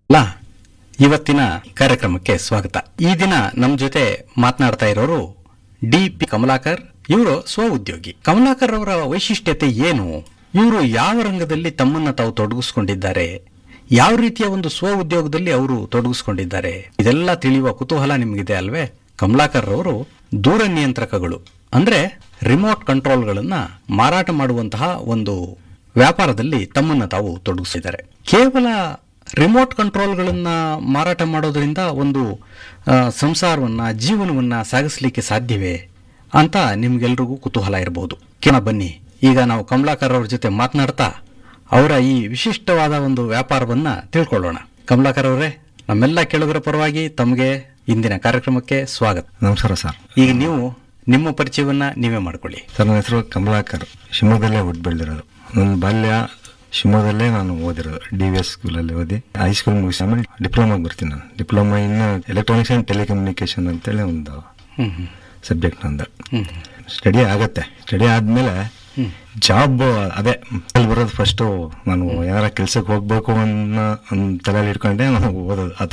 ಅಲ್ಲ ಇವತ್ತಿನ ಕಾರ್ಯಕ್ರಮಕ್ಕೆ ಸ್ವಾಗತ ಈ ದಿನ ನಮ್ಮ ಜೊತೆ ಮಾತನಾಡ್ತಾ ಇರೋರು ಡಿ ಪಿ ಕಮಲಾಕರ್ ಇವರು ಸ್ವ ಉದ್ಯೋಗಿ ಕಮಲಾಕರ್ ಅವರ ವೈಶಿಷ್ಟ್ಯತೆ ಏನು ಇವರು ಯಾವ ರಂಗದಲ್ಲಿ ತಮ್ಮನ್ನ ತಾವು ತೊಡಗಿಸ್ಕೊಂಡಿದ್ದಾರೆ ಯಾವ ರೀತಿಯ ಒಂದು ಸ್ವ ಉದ್ಯೋಗದಲ್ಲಿ ಅವರು ತೊಡಗಿಸ್ಕೊಂಡಿದ್ದಾರೆ ಇದೆಲ್ಲ ತಿಳಿಯುವ ಕುತೂಹಲ ನಿಮಗಿದೆ ಅಲ್ವೇ ಕಮಲಾಕರ್ ಅವರು ದೂರ ನಿಯಂತ್ರಕಗಳು ಅಂದ್ರೆ ರಿಮೋಟ್ ಕಂಟ್ರೋಲ್ಗಳನ್ನ ಮಾರಾಟ ಮಾಡುವಂತಹ ಒಂದು ವ್ಯಾಪಾರದಲ್ಲಿ ತಮ್ಮನ್ನ ತಾವು ತೊಡಗಿಸಿದ್ದಾರೆ ಕೇವಲ ರಿಮೋಟ್ ಕಂಟ್ರೋಲ್ಗಳನ್ನ ಮಾರಾಟ ಮಾಡೋದ್ರಿಂದ ಒಂದು ಆ, ಸಂಸಾರವನ್ನ ಜೀವನವನ್ನ ಸಾಗಿಸಲಿಕ್ಕೆ ಸಾಧ್ಯವೇ ಅಂತ ನಿಮ್ಗೆಲ್ರಿಗೂ ಕುತೂಹಲ ಇರಬಹುದು ಕೇಳ ಬನ್ನಿ ಈಗ ನಾವು ಕಮಲಾಕರ್ ಅವ್ರ ಜೊತೆ ಮಾತನಾಡ್ತಾ ಅವರ ಈ ವಿಶಿಷ್ಟವಾದ ಒಂದು ವ್ಯಾಪಾರವನ್ನ ತಿಳ್ಕೊಳ್ಳೋಣ ಕಮಲಾಕರ್ ಅವರೇ ನಮ್ಮೆಲ್ಲ ಕೇಳುಗರ ಪರವಾಗಿ ತಮಗೆ ಇಂದಿನ ಕಾರ್ಯಕ್ರಮಕ್ಕೆ ಸ್ವಾಗತ ನಮಸ್ಕಾರ ಸರ್ ಈಗ ನೀವು ನಿಮ್ಮ ಪರಿಚಯವನ್ನ ನೀವೇ ಮಾಡ್ಕೊಳ್ಳಿ ಸರ್ ನನ್ನ ಹೆಸರು ಕಮಲಾಕರ್ ಶಿವಮೊಗ್ಗದಲ್ಲೇ ಹುಟ್ಟು ಬೆಳೆದಿರೋದು ನನ್ನ ಬಾಲ್ಯ ಶಿವಮೊಗ್ಗದಲ್ಲೇ ನಾನು ಓದಿರೋದು ಡಿ ವಿ ಎಸ್ ಸ್ಕೂಲಲ್ಲಿ ಓದಿ ಹೈಸ್ಕೂಲ್ ಮುಗಿಸಿ ಆಮೇಲೆ ಡಿಪ್ಲೊಮಾಗೆ ಬರ್ತೀನಿ ನಾನು ಡಿಪ್ಲೊಮಾ ಇನ್ನು ಎಲೆಕ್ಟ್ರಾನಿಕ್ಸ್ ಆ್ಯಂಡ್ ಟೆಲಿಕಮ್ಯುನಿಕೇಶನ್ ಅಂತೇಳಿ ಒಂದು ಹ್ಮ್ ಹ್ಮ್ ಸಬ್ಜೆಕ್ಟ್ ನಂದು ಹ್ಮ್ ಸ್ಟಡಿ ಆಗತ್ತೆ ಸ್ಟಡಿ ಆದಮೇಲೆ ಜಾಬ್ ಅದೇ ಅಲ್ಲಿ ಬರೋದು ಫಸ್ಟು ನಾನು ಯಾರ ಕೆಲ್ಸಕ್ಕೆ ಹೋಗ್ಬೇಕು ಅನ್ನೋ ಒಂದು ತಲೆಯಲ್ಲಿ ಇಟ್ಕೊಂಡೆ ನಾನು ಓದೋದು ಆ